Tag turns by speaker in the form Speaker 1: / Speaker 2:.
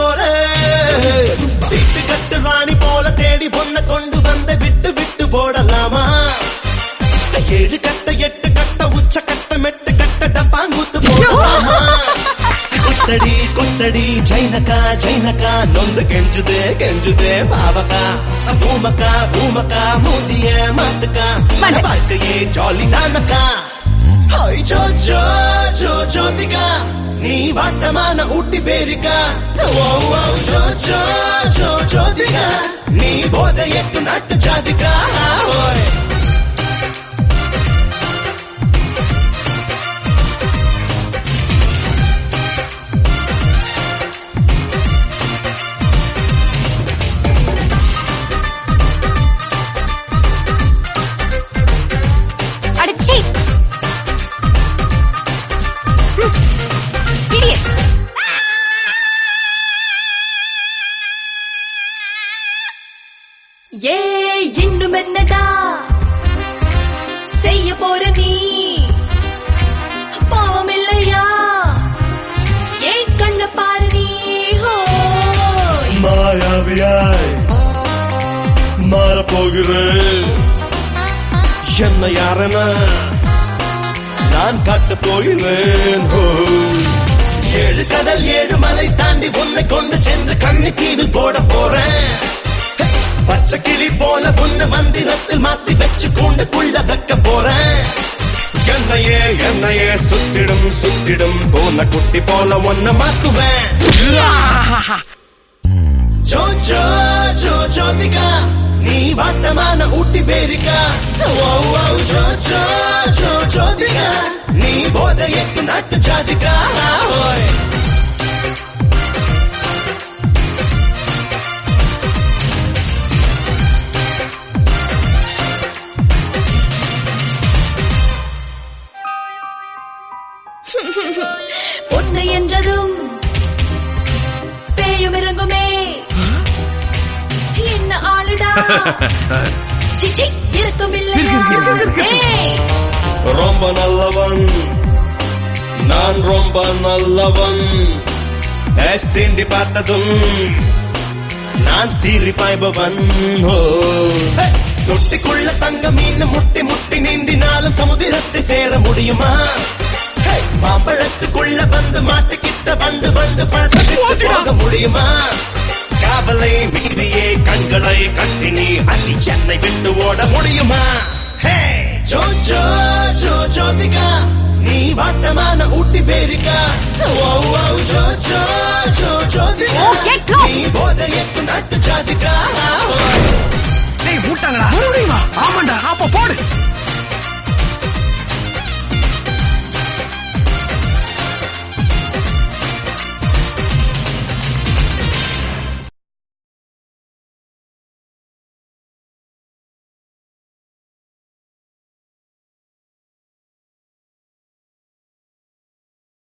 Speaker 1: போறேன் சீட்டு கட்டு ராணி போல தேடி பொண்ண கொண்டு வந்த விட்டு விட்டு போடலாமா ஏழு கட்ட எட்டு கட்ட உச்ச கட்ட மெட்டு கட்ட டப்பாங்குத்து போடலாமா குத்தடி குத்தடி ஜைனக்கா ஜைனக்கா நொந்து கெஞ்சுதே கெஞ்சுதே பாவக்கா பூமக்கா பூமக்கா மூஞ்சிய மாத்துக்கா
Speaker 2: மனசு.
Speaker 1: வாழ்க்கையே ஜாலி தானக்கா ஹாய் ஜோ ஜோ ஜோ ஜோதிகா நீ வாட்டமான ஊட்டி பேரிக்கா ஓ ஓ ஜோ ஜோ ஜோ ஜோதிகா நீ போத எத்து நாட்டு ஜாதிகா ஓய்
Speaker 2: அடச்சி Idiot.
Speaker 3: ஏ இன்னும் என்னடா செய்ய போற நீ பாவம் இல்லையா ஏ கண்ண பாரு நீ ஹோய்
Speaker 1: மாயாவியாய் மாறப்போகிறேன் என்ன யாரென நான் காட்டப் போகிறேன் ஹோ. ஏழு கடல் ஏழு மலை தாண்டி உன்னை கொண்டு சென்று கண்ணு தீவில் போட போறேன் பச்சை கிளி போல உன்னை மந்திரத்தில் மாத்தி வச்சு கூண்டுக்குள்ள வைக்க போறேன் என்னையே என்னையே சுத்திடும் சுத்திடும் போன குட்டி போல ஒன்ன மாத்துவேன் ஜோ ஜோ ஜோ ஜோதிகா நீ வாட்டமான ஊட்டி பேரிக்கா ஓ ஓ ஜோ ஜோ ஜோ ஜோதிகா நீ போத எத்து நாட்டு ஜாதிகா ஓய்
Speaker 3: பொண்ணு என்றதும் பேயும் இறங்குமே என்ன ஆளுடா சிச்சி இருக்கும் இல்லையா ஏய்,
Speaker 1: ரொம்ப நல்லவன் நான் ரொம்ப நல்லவன் சிண்டி பார்த்ததும் நான் சீறி பாய்பவன் ஓ. ஹே! தொட்டிக்குள்ள தங்க மீன் முட்டி முட்டி நீந்தினாலும் சமுதிரத்தை சேர முடியுமா ஹே! மாம்பழத்துக்குள்ள வந்து மாட்டிக்கிட்ட பண்டு பண்டு பழத்துக்கு போக முடியுமா காவலை மீறியே கண்களை கட்டி நீ அதி சென்னை விட்டு ஓட முடியுமா ஹே ஜோ ஜோ ஜோ ஜோதிகா நீ வாட்டமான ஊட்டி பேரிக்கா ஓ ஓ ஜோ ஜோ ஜோ ஜோதிகா
Speaker 2: Oh, get close.
Speaker 1: நீ போத எத்து நாட்டு ஜாதிகா
Speaker 4: டேய் மூட்டாங்கடா மறுபடியும் வா ஆமாண்டா அப்ப போடு